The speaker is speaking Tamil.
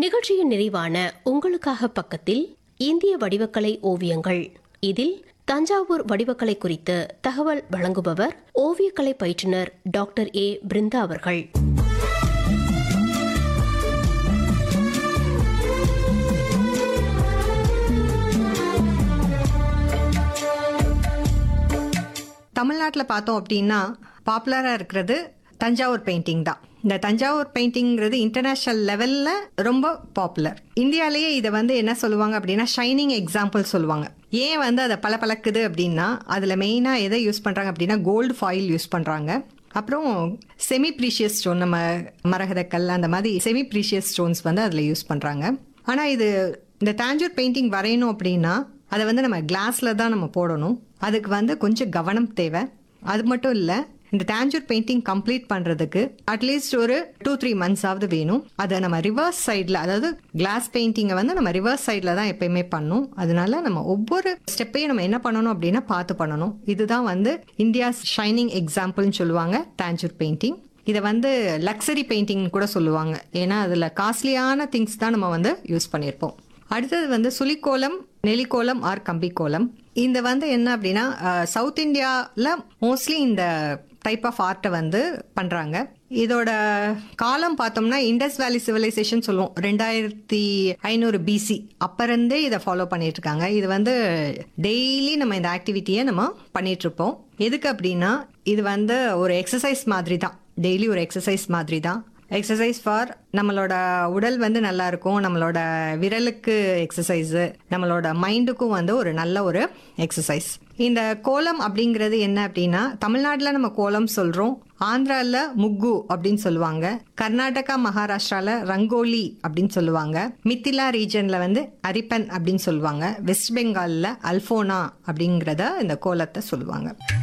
நிகழ்ச்சியின் நிறைவான உங்களுக்காக பக்கத்தில் இந்திய வடிவக்கலை ஓவியங்கள் இதில் தஞ்சாவூர் வடிவக்கலை குறித்து தகவல் வழங்குபவர் ஓவியக்கலை பயிற்றுனர் டாக்டர் ஏ பிருந்தா அவர்கள் தமிழ்நாட்டில் பார்த்தோம் அப்படின்னா பாப்புலராக இருக்கிறது தஞ்சாவூர் பெயிண்டிங் தான் இந்த தஞ்சாவூர் பெயிண்டிங்கிறது இன்டர்நேஷ்னல் லெவலில் ரொம்ப பாப்புலர் இந்தியாலேயே இதை வந்து என்ன சொல்லுவாங்க அப்படின்னா ஷைனிங் எக்ஸாம்பிள் சொல்லுவாங்க ஏன் வந்து அதை பல பழக்குது அப்படின்னா அதில் மெயினாக எதை யூஸ் பண்ணுறாங்க அப்படின்னா கோல்டு ஃபாயில் யூஸ் பண்ணுறாங்க அப்புறம் செமி ப்ரீஷியஸ் ஸ்டோன் நம்ம மரகதக்கல் அந்த மாதிரி செமி ப்ரீஷியஸ் ஸ்டோன்ஸ் வந்து அதில் யூஸ் பண்ணுறாங்க ஆனால் இது இந்த தாஞ்சூர் பெயிண்டிங் வரையணும் அப்படின்னா அதை வந்து நம்ம கிளாஸில் தான் நம்ம போடணும் அதுக்கு வந்து கொஞ்சம் கவனம் தேவை அது மட்டும் இல்லை இந்த தாஞ்சூர் பெயிண்டிங் கம்ப்ளீட் பண்ணுறதுக்கு அட்லீஸ்ட் ஒரு டூ த்ரீ மந்த்ஸாவது வேணும் அதை நம்ம ரிவர்ஸ் சைடில் அதாவது கிளாஸ் பெயிண்டிங்கை வந்து நம்ம ரிவர்ஸ் சைடில் தான் எப்பயுமே பண்ணணும் அதனால நம்ம ஒவ்வொரு ஸ்டெப்பையும் நம்ம என்ன பண்ணணும் அப்படின்னா பார்த்து பண்ணணும் இதுதான் வந்து இந்தியா ஷைனிங் எக்ஸாம்பிள்னு சொல்லுவாங்க தாஞ்சூர் பெயிண்டிங் இதை வந்து லக்ஸரி பெயிண்டிங் கூட சொல்லுவாங்க ஏன்னா அதில் காஸ்ட்லியான திங்ஸ் தான் நம்ம வந்து யூஸ் பண்ணியிருப்போம் அடுத்தது வந்து சுளிக்கோலம் நெலிக்கோலம் ஆர் கம்பிக்கோலம் இந்த வந்து என்ன அப்படின்னா சவுத் இந்தியாவில் மோஸ்ட்லி இந்த டைப் ஆஃப் ஆர்ட்டை வந்து பண்ணுறாங்க இதோட காலம் பார்த்தோம்னா இண்டஸ் வேலி சிவிலைசேஷன் சொல்லுவோம் ரெண்டாயிரத்தி ஐநூறு பிசி அப்பறந்தே இதை ஃபாலோ பண்ணிட்டு இருக்காங்க இது வந்து டெய்லி நம்ம இந்த ஆக்டிவிட்டியை நம்ம பண்ணிட்டு இருப்போம் எதுக்கு அப்படின்னா இது வந்து ஒரு எக்ஸசைஸ் மாதிரி தான் டெய்லி ஒரு எக்ஸசைஸ் மாதிரி தான் எக்ஸசைஸ் ஃபார் நம்மளோட உடல் வந்து நல்லா இருக்கும் நம்மளோட விரலுக்கு எக்ஸசைஸு நம்மளோட மைண்டுக்கும் வந்து ஒரு நல்ல ஒரு எக்ஸசைஸ் இந்த கோலம் அப்படிங்கிறது என்ன அப்படின்னா தமிழ்நாட்டில் நம்ம கோலம் சொல்கிறோம் ஆந்திராவில் முக்கு அப்படின்னு சொல்லுவாங்க கர்நாடகா மகாராஷ்டிரால ரங்கோலி அப்படின்னு சொல்லுவாங்க மித்திலா ரீஜனில் வந்து அரிப்பன் அப்படின்னு சொல்லுவாங்க வெஸ்ட் பெங்காலில் அல்ஃபோனா அப்படிங்கிறத இந்த கோலத்தை சொல்லுவாங்க